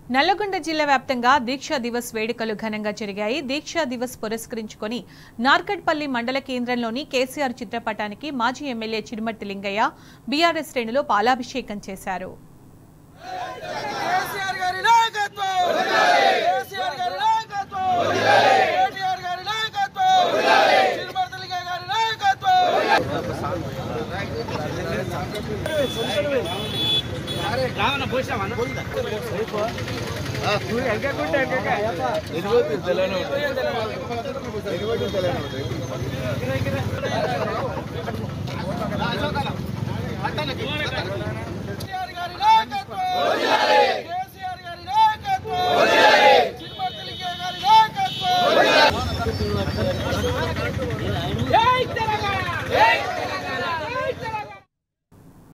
నల్లగొండ జిల్లా వ్యాప్తంగా దీక్షా దివస్ వేడుకలు ఘనంగా జరిగాయి దీక్షా దివస్ పురస్కరించుకొని నార్కడ్పల్లి మండల కేంద్రంలోని కేసీఆర్ చిత్రపటానికి మాజీ ఎమ్మెల్యే చిరుమర్తి లింగయ్య బీఆర్ఎస్ శ్రేణులు పాలాభిషేకం చేశారు కేసీఆర్ గారి నాయకత్వం కేసీఆర్ గారి నాయకత్వం కేటీఆర్ గారి నాయకత్వం చిరుమర్తలింగ గారి నాయకత్వం